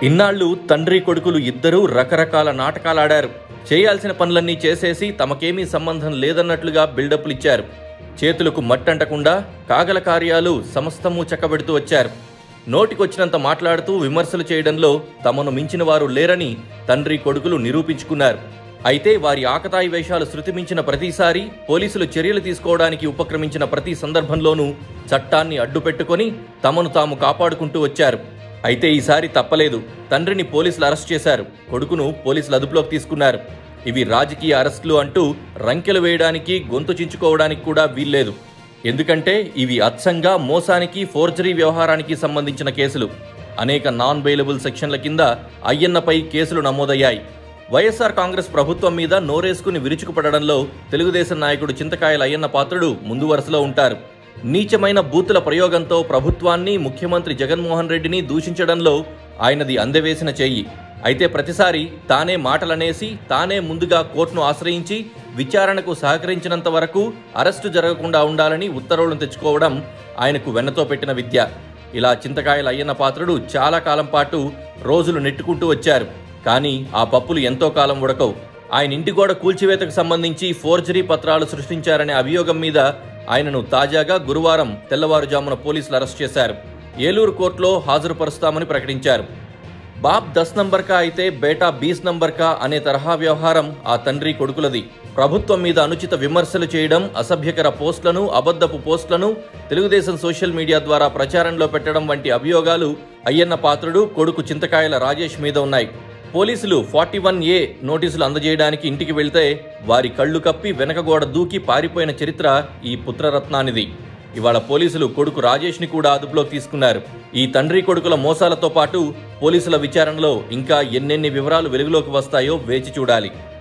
ఇన్నాళ్ళు తండ్రి కొడుకులు ఇద్దరూ రకరకాల నాటకాలాడారు చేయాల్సిన పనులన్నీ చేసేసి తమకేమీ సంబంధం లేదన్నట్లుగా బిల్డప్లు ఇచ్చారు చేతులకు మట్టంటకుండా కాగల కార్యాలు సమస్తము చక్కబెడుతూ వచ్చారు నోటికొచ్చినంత మాట్లాడుతూ విమర్శలు చేయడంలో తమను మించిన వారు లేరని తండ్రి కొడుకులు నిరూపించుకున్నారు అయితే వారి ఆకతాయి వేషాలు శృతిమించిన ప్రతిసారి పోలీసులు చర్యలు తీసుకోవడానికి ఉపక్రమించిన ప్రతి సందర్భంలోనూ చట్టాన్ని అడ్డుపెట్టుకొని తమను తాము కాపాడుకుంటూ వచ్చారు అయితే ఈసారి తప్పలేదు తండ్రిని పోలీసులు అరెస్ట్ చేశారు కొడుకును పోలీసులు అదుపులోకి తీసుకున్నారు ఇవి రాజకీయ అరెస్టులు అంటూ రంకెలు వేయడానికి గొంతు చించుకోవడానికి కూడా వీల్లేదు ఎందుకంటే ఇవి అచ్చంగా మోసానికి ఫోర్జరీ వ్యవహారానికి సంబంధించిన కేసులు అనేక నాన్ బెయిలబుల్ సెక్షన్ల కింద అయ్యన్నపై కేసులు నమోదయ్యాయి వైఎస్ఆర్ కాంగ్రెస్ ప్రభుత్వం మీద నోరేసుకుని విరుచుకుపడడంలో తెలుగుదేశం నాయకుడు చింతకాయల అయ్యన్న పాత్రుడు ముందు వరుసలో ఉంటారు నీచమైన బూతుల ప్రయోగంతో ప్రభుత్వాన్ని ముఖ్యమంత్రి జగన్మోహన్ రెడ్డిని దూషించడంలో ఆయనది అందవేసిన చెయ్యి అయితే ప్రతిసారి తానే మాటలనేసి తానే ముందుగా కోర్టును ఆశ్రయించి విచారణకు సహకరించినంత వరకు అరెస్టు జరగకుండా ఉండాలని ఉత్తర్వులను తెచ్చుకోవడం ఆయనకు వెన్నతో పెట్టిన విద్య ఇలా చింతకాయల అయ్యన్న పాత్రుడు చాలా కాలం పాటు రోజులు నెట్టుకుంటూ వచ్చారు కానీ ఆ పప్పులు ఎంతో కాలం ఉడకవు ఆయన ఇంటి గోడ కూల్చివేతకు సంబంధించి ఫోర్జరీ పత్రాలు సృష్టించారనే అభియోగం మీద ఆయనను తాజాగా గురువారం తెల్లవారుజామున పోలీసులు అరెస్ట్ చేశారు ఏలూరు కోర్టులో హాజరుపరుస్తామని ప్రకటించారు బాప్ దస్ నంబర్ కా అయితే బేటా బీస్ నంబర్ కా అనే తరహా వ్యవహారం ఆ తండ్రి కొడుకులది ప్రభుత్వం మీద అనుచిత విమర్శలు చేయడం అసభ్యకర పోస్టులను అబద్ధపు పోస్టులను తెలుగుదేశం సోషల్ మీడియా ద్వారా ప్రచారంలో పెట్టడం వంటి అభియోగాలు అయ్యన్న పాత్రుడు కొడుకు చింతకాయల రాజేష్ మీద ఉన్నాయి పోలీసులు ఫార్టీ వన్ ఏ నోటీసులు అందజేయడానికి ఇంటికి వెళ్తే వారి కళ్ళు కప్పి వెనకగోడ దూకి పారిపోయిన చరిత్ర ఈ పుత్రరత్నానిది ఇవాళ పోలీసులు కొడుకు రాజేష్ని కూడా అదుపులోకి తీసుకున్నారు ఈ తండ్రి కొడుకుల మోసాలతో పాటు పోలీసుల విచారణలో ఇంకా ఎన్నెన్ని వివరాలు వెలుగులోకి వస్తాయో వేచి చూడాలి